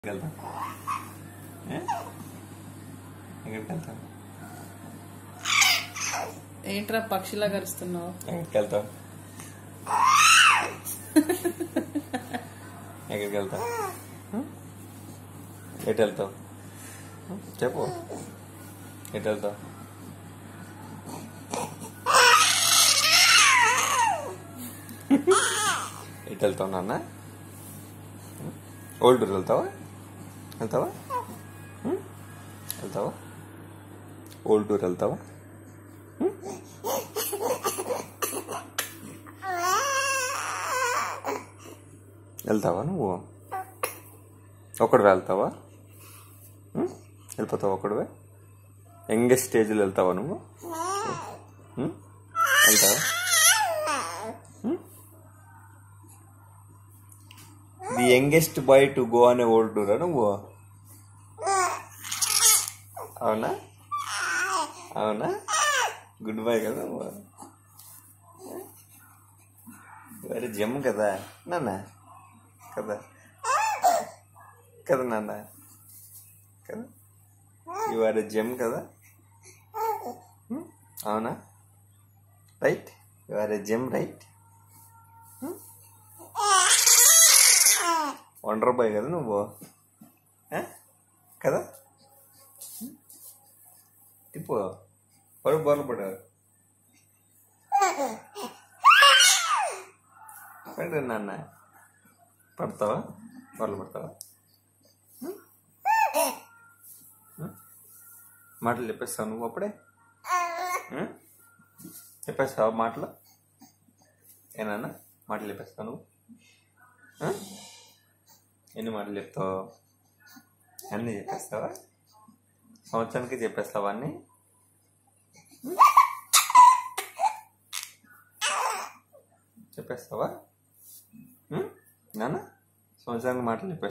వెళ్తాం ఏ? ఎక్కడికి వెళ్తాం ఏంట్రా పక్షిలా కరుస్తున్నావు ఎక్కడికి వెళ్తాం ఎక్కడికి వెళ్తాం హ్మ్? ఎటు వెళ్తావు హ్మ్? చెప్పు ఎటు వెళ్తావు ఎటు వెళ్తావు నాన్న హ్మ్? ఓల్డ్ టూర్ వెళ్తావా వెళ్తావా హ్మ్? వెళ్తావా ఓల్డ్ టూర్ వెళ్తావా వెళ్తావా నువ్వు ఒకడు వెళ్తావా ఉం? వెళ్ళిపోతావా ఒకడువే యంగెస్ట్ స్టేజ్లో వెళ్తావా నువ్వు ఉం? వెళ్తావా the youngest boy to go అనే ఓల్డ్ టూరా నువ్వు అవునా అవునా గుడ్ బాయ్ కదా నువ్వు వారి జమ్ కదా నాన్న కదా కదా నాన్న కదా ఇవాళ జమ్ కదా హ్మ్? అవునా రైట్ ఇవాళ జమ్ రైట్ వండర్ బాయ్ కదా నువ్వు ఆ? కదా హ్మ్? తిప్పు పడు బోర్లు పడారు పడు నాన్న పడతావా బోర్లు పడతావా హ్మ్? హ్మ్? మాటలు చెప్పేస్తావు నువ్వు అప్పుడే హ్మ్? చెప్పేస్తావా మాటలు ఏనాన్న మాటలు చెప్పేస్తావు నువ్వు ఆ? ఎన్ని మాటలు చెప్తావు అన్నీ చెప్పేస్తావా సంవత్సరానికి చెప్పేస్తావా అన్నీ చెప్పేస్తావా ఉం? నాన్న సంవత్సరానికి మాటలు చెప్పేస్తావా